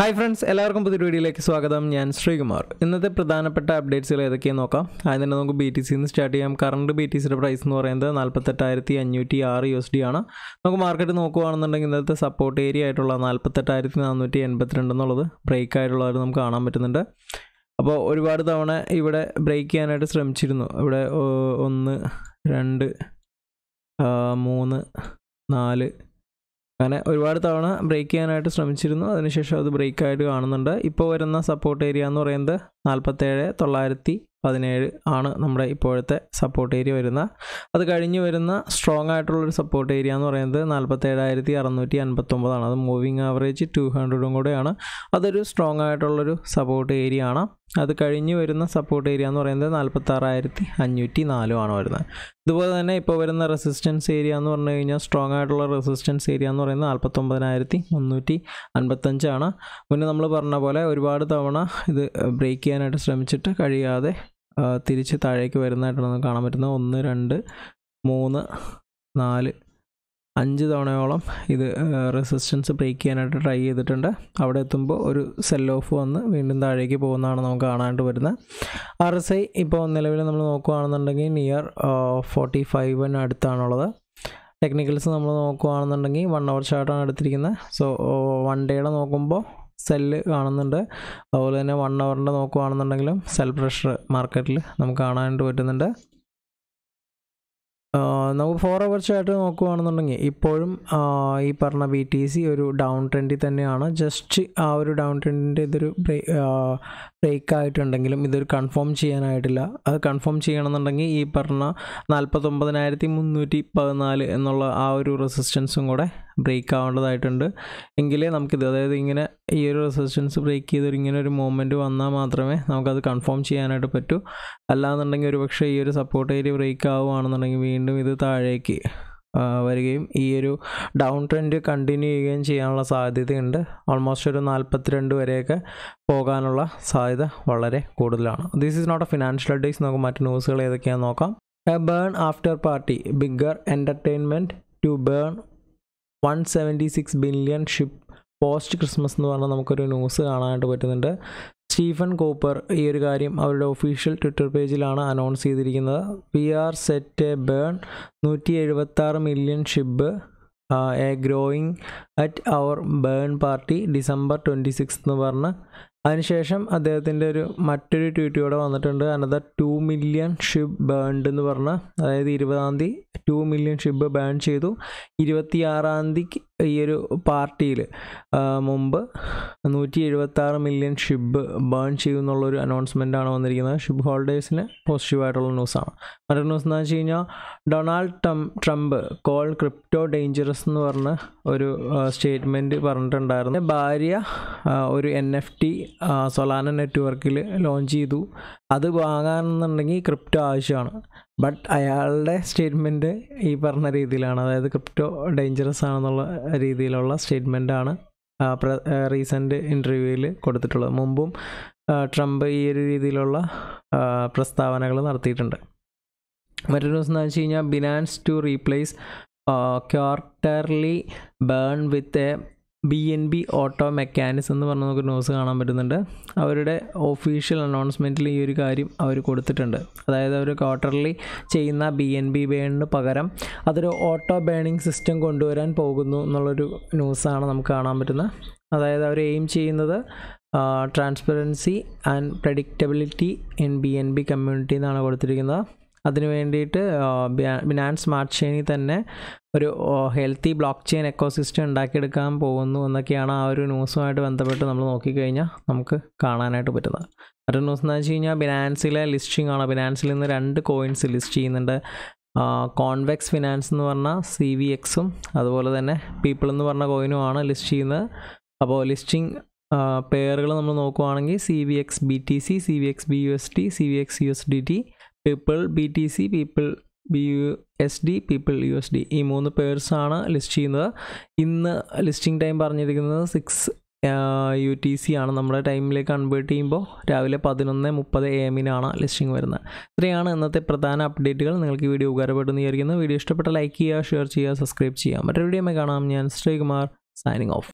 hi friends എല്ലാവർക്കും പുതിയൊരു വീഡിയോയിലേക്ക് സ്വാഗതം ഞാൻ ശ്രീകുമാർ ഇന്നത്തെ പ്രധാനപ്പെട്ട അപ്ഡേറ്റ്സുകൾ ഏതൊക്കെയെന്ന് നോക്കാം ആദ്യം തന്നെ നമുക്ക് ബി ടി സിന്ന് സ്റ്റാർട്ട് ചെയ്യാം കറണ്ട് ബി ടി സിയുടെ പ്രൈസ് എന്ന് പറയുന്നത് നാൽപ്പത്തെട്ടായിരത്തി അഞ്ഞൂറ്റി ആറ് യു എസ് ഡി ആണ് നമുക്ക് മാർക്കറ്റ് നോക്കുകയാണെന്നുണ്ടെങ്കിൽ ഇന്നത്തെ സപ്പോർട്ട് ഏരിയ ആയിട്ടുള്ള നാൽപ്പത്തെട്ടായിരത്തി നാനൂറ്റി എൺപത്തിരണ്ട് എന്നുള്ളത് ബ്രേക്ക് ആയിട്ടുള്ളത് നമുക്ക് കാണാൻ പറ്റുന്നുണ്ട് അപ്പോൾ ഒരുപാട് തവണ ഇവിടെ ബ്രേക്ക് ചെയ്യാനായിട്ട് ശ്രമിച്ചിരുന്നു ഇവിടെ ഓ, ഒന്ന് രണ്ട് ആ, മൂന്ന് നാല് അങ്ങനെ ഒരുപാട് തവണ ബ്രേക്ക് ചെയ്യാനായിട്ട് ശ്രമിച്ചിരുന്നു അതിനുശേഷം അത് ബ്രേക്ക് ആയിട്ട് കാണുന്നുണ്ട് ഇപ്പോൾ വരുന്ന സപ്പോർട്ട് ഏരിയ എന്ന് പറയുന്നത് നാൽപ്പത്തേഴ് തൊള്ളായിരത്തി പതിനേഴ് ആണ് നമ്മുടെ ഇപ്പോഴത്തെ സപ്പോർട്ട് ഏരിയ വരുന്ന അത് കഴിഞ്ഞ് വരുന്ന സ്ട്രോങ് ആയിട്ടുള്ളൊരു സപ്പോർട്ട് ഏരിയ എന്ന് പറയുന്നത് നാൽപ്പത്തേഴായിരത്തി അറുന്നൂറ്റി അൻപത്തൊമ്പതാണ് അത് മൂവിങ് ആവറേജ് ടു ഹൺഡ്രഡും കൂടെയാണ് അതൊരു സ്ട്രോങ് ആയിട്ടുള്ളൊരു സപ്പോർട്ട് ഏരിയ ആണ് അത് കഴിഞ്ഞ് വരുന്ന സപ്പോർട്ട് ഏരിയ എന്ന് പറയുന്നത് നാൽപ്പത്താറായിരത്തി അഞ്ഞൂറ്റി നാലുമാണ് വരുന്നത് ഇതുപോലെ തന്നെ ഇപ്പോൾ വരുന്ന റെസിസ്റ്റൻസ് ഏരിയ എന്ന് പറഞ്ഞു കഴിഞ്ഞാൽ സ്ട്രോങ് ആയിട്ടുള്ള റെസിസ്റ്റൻസ് ഏരിയ എന്ന് പറയുന്നത് നാൽപ്പത്തൊമ്പതിനായിരത്തി മുന്നൂറ്റി അൻപത്തഞ്ചാണ് മുന്നേ നമ്മൾ പറഞ്ഞ പോലെ ഒരുപാട് തവണ ഇത് ബ്രേക്ക് ചെയ്യാനായിട്ട് ശ്രമിച്ചിട്ട് കഴിയാതെ ആ, തിരിച്ച് താഴേക്ക് വരുന്നതായിട്ടാണ് നമുക്ക് കാണാൻ പറ്റുന്നത് ഒന്ന് രണ്ട് മൂന്ന് നാല് അഞ്ച് തവണയോളം ഇത് റെസിസ്റ്റൻസ് ബ്രേക്ക് ചെയ്യാനായിട്ട് ട്രൈ ചെയ്തിട്ടുണ്ട് അവിടെ എത്തുമ്പോൾ ഒരു സെൽ ഓഫ് വന്ന് വീണ്ടും താഴേക്ക് പോകുന്നതാണ് നമുക്ക് കാണാനായിട്ട് വരുന്നത് ആർ എസ് ഐ ഇപ്പോൾ നിലവിൽ നമ്മൾ നോക്കുകയാണെന്നുണ്ടെങ്കിൽ നിയർ ഫോർട്ടി ഫൈവിന് അടുത്താണുള്ളത് ടെക്നിക്കൽസ് നമ്മൾ നോക്കുകയാണെന്നുണ്ടെങ്കിൽ വൺ അവർ ചാർട്ടാണ് എടുത്തിരിക്കുന്നത് സോ വൺ ഡേയുടെ നോക്കുമ്പോൾ സെല്ല് കാണുന്നുണ്ട് അതുപോലെ തന്നെ വൺ അവറിൻ്റെ നോക്കുകയാണെന്നുണ്ടെങ്കിലും സെൽ പ്രഷർ മാർക്കറ്റിൽ നമുക്ക് കാണാനായിട്ട് പറ്റുന്നുണ്ട് ആ, നമുക്ക് ഫോർ അവർ ചാർട്ട് നോക്കുകയാണെന്നുണ്ടെങ്കിൽ ഇപ്പോഴും ആ, ഈ പറഞ്ഞ ബി ടി സി ഒരു ഡൗൺ ട്രെൻഡിൽ തന്നെയാണ് ജസ്റ്റ് ആ ഒരു ഡൗൺ ട്രെൻഡിൻ്റെ ഇതൊരു ബ്രേക്ക് ആയിട്ടുണ്ടെങ്കിലും ഇതൊരു കൺഫേം ചെയ്യാനായിട്ടില്ല അത് കൺഫേം ചെയ്യണമെന്നുണ്ടെങ്കിൽ ഈ പറഞ്ഞ നാൽപ്പത്തൊമ്പതിനായിരത്തി മുന്നൂറ്റി പതിനാല് എന്നുള്ള ആ ഒരു റെസിസ്റ്റൻസും കൂടെ ബ്രേക്ക് ആവേണ്ടതായിട്ടുണ്ട് എങ്കിലേ നമുക്കിത് അതായത് ഇങ്ങനെ ഈ ഒരു റെസിസ്റ്റൻസ് ബ്രേക്ക് ചെയ്തൊരു ഇങ്ങനെ ഒരു മൂവ്മെൻറ്റ് വന്നാൽ മാത്രമേ നമുക്കത് കൺഫേം ചെയ്യാനായിട്ട് പറ്റൂ അല്ലാന്നുണ്ടെങ്കിൽ ഒരു പക്ഷേ ഈ ഒരു സപ്പോർട്ട് ഏരിയ ബ്രേക്ക് ആവുകയാണെന്നുണ്ടെങ്കിൽ വീണ്ടും ഇത് താഴേക്ക് ആ, വരികയും ഈ ഒരു ഡൗൺ ട്രെൻഡ് കണ്ടിന്യൂ ചെയ്യുകയും ചെയ്യാനുള്ള സാധ്യതയുണ്ട് ഓൾമോസ്റ്റ് ഒരു നാൽപ്പത്തിരണ്ട് വരെയൊക്കെ പോകാനുള്ള സാധ്യത വളരെ കൂടുതലാണ് this is not a financial advice നമുക്ക് മറ്റ് ന്യൂസുകൾ ഏതൊക്കെയാണെന്ന് നോക്കാം a burn after party bigger entertainment to burn one seventy six billion SHIB post Christmas എന്ന് പറഞ്ഞാൽ നമുക്കൊരു ന്യൂസ് കാണാനായിട്ട് പറ്റുന്നുണ്ട് സ്റ്റീഫൻ കോപ്പർ ഈ ഒരു കാര്യം അവരുടെ ഒഫീഷ്യൽ ട്വിറ്റർ പേജിലാണ് അനൗൺസ് ചെയ്തിരിക്കുന്നത് we are set a burn നൂറ്റി എഴുപത്താറ് million SHIB a growing at our burn party December twenty six എന്ന് പറഞ്ഞ് അതിനുശേഷം അദ്ദേഹത്തിൻ്റെ ഒരു മറ്റൊരു ട്വീറ്റ് കൂടെ വന്നിട്ടുണ്ട് another two million SHIB burned എന്ന് പറഞ്ഞ് അതായത് ഇരുപതാം തീയതി ടു മില്യൺ ഷിപ്പ് ബേൺ ചെയ്തു ഇരുപത്തിയാറാം തീയതി ഈ ഒരു പാർട്ടിയിൽ മുമ്പ് നൂറ്റി എഴുപത്താറ് മില്യൺ ഷിപ്പ് ബേൺ ചെയ്യുന്നുള്ളൊരു അനൗൺസ്മെൻ്റ് ആണ് വന്നിരിക്കുന്നത് ഷിപ്പ് ഹോൾഡേഴ്സിന് പോസിറ്റീവായിട്ടുള്ള ന്യൂസാണ് മറ്റൊരു ന്യൂസ് എന്ന് വെച്ച് കഴിഞ്ഞാൽ Donald Trump Trump call crypto dangerous എന്ന് പറഞ്ഞ ഒരു സ്റ്റേറ്റ്മെൻറ്റ് പറഞ്ഞിട്ടുണ്ടായിരുന്നു ഭാര്യ ആ, ഒരു എൻ എഫ് ടി സൊലാന നെറ്റ്വർക്കിൽ ലോഞ്ച് ചെയ്തു അത് വാങ്ങാനെന്നുണ്ടെങ്കിൽ ക്രിപ്റ്റോ ആവശ്യമാണ് ബട്ട് അയാളുടെ സ്റ്റേറ്റ്മെൻറ്റ് ഈ പറഞ്ഞ രീതിയിലാണ് അതായത് ക്രിപ്റ്റോ ഡേഞ്ചറസ് ആണെന്നുള്ള രീതിയിലുള്ള സ്റ്റേറ്റ്മെൻറ്റാണ് റീസെൻ്റ് ഇൻ്റർവ്യൂവിൽ കൊടുത്തിട്ടുള്ളത് മുമ്പും ആ, ട്രംപ് ഈ ഒരു രീതിയിലുള്ള പ്രസ്താവനകൾ നടത്തിയിട്ടുണ്ട് മറ്റൊരു ന്യൂസ് എന്ന് വെച്ച് കഴിഞ്ഞാൽ Binance to replace quarterly burn with a B N B auto mechanism എന്ന് പറഞ്ഞ നമുക്ക് ന്യൂസ് കാണാൻ പറ്റുന്നുണ്ട് അവരുടെ ഒഫീഷ്യൽ അനൗൺസ്മെൻറ്റിൽ ഈ ഒരു കാര്യം അവർ കൊടുത്തിട്ടുണ്ട് അതായത് അവർ ക്വാർട്ടർലി ചെയ്യുന്ന ബി എൻ ബി ബേണിന് പകരം അതൊരു ഓട്ടോ ബേണിംഗ് സിസ്റ്റം കൊണ്ടുവരാൻ പോകുന്നു എന്നുള്ളൊരു ന്യൂസാണ് നമുക്ക് കാണാൻ പറ്റുന്നത് അതായത് അവർ എയിം ചെയ്യുന്നത് transparency and predictability in B N B community എന്നാണ് കൊടുത്തിരിക്കുന്നത് അതിന് വേണ്ടിയിട്ട് ബിനാൻസ് സ്മാർട്ട് ചെയിനിൽ തന്നെ ഒരു ഹെൽത്തി ബ്ലോക്ക് ചെയിൻ എക്കോസിസ്റ്റം ഉണ്ടാക്കിയെടുക്കാൻ പോകുന്നു എന്നൊക്കെയാണ് ആ ഒരു ന്യൂസുമായിട്ട് ബന്ധപ്പെട്ട് നമ്മൾ നോക്കിക്കഴിഞ്ഞാൽ നമുക്ക് കാണാനായിട്ട് പറ്റുന്നത് മറ്റൊരു ന്യൂസ് എന്ന് വെച്ച് കഴിഞ്ഞാൽ ബിനാൻസിലെ ലിസ്റ്റിംഗ് ആണ് ബിനാൻസിൽ നിന്ന് രണ്ട് കോയിൻസ് ലിസ്റ്റ് ചെയ്യുന്നുണ്ട് കോൺവെക്സ് ഫിനാൻസ് എന്ന് പറഞ്ഞ സി വി എക്സും അതുപോലെ തന്നെ പീപ്പിൾ എന്ന് പറഞ്ഞ കോയിനുമാണ് ലിസ്റ്റ് ചെയ്യുന്നത് അപ്പോൾ ലിസ്റ്റിംഗ് പെയറുകൾ നമ്മൾ നോക്കുവാണെങ്കിൽ C V X B T C C V X B U S T C V X U S D T people B T C people B U S D people U S D ഈ മൂന്ന് പേഴ്സാണ് list ചെയ്യുന്നത് ഇന്ന് listing time പറഞ്ഞിരിക്കുന്നത് six U T C ആണ് നമ്മുടെ ടൈമിലേക്ക് convert ചെയ്യുമ്പോൾ രാവിലെ പതിനൊന്ന് മുപ്പത് എ എമ്മിനാണ് ലിസ്റ്റിംഗ് വരുന്നത് ഇത്രയാണ് ഇന്നത്തെ പ്രധാന അപ്ഡേറ്റുകൾ നിങ്ങൾക്ക് ഈ വീഡിയോ ഉപകാരപ്പെട്ടെന്ന് വിചാരിക്കുന്നു വീഡിയോ ഇഷ്ടപ്പെട്ട ലൈക്ക് ചെയ്യുക ഷെയർ ചെയ്യുക സബ്സ്ക്രൈബ് ചെയ്യുക മറ്റൊരു വീഡിയോ കാണാം ഞാൻ ശ്രീകുമാർ സൈനിങ് ഓഫ്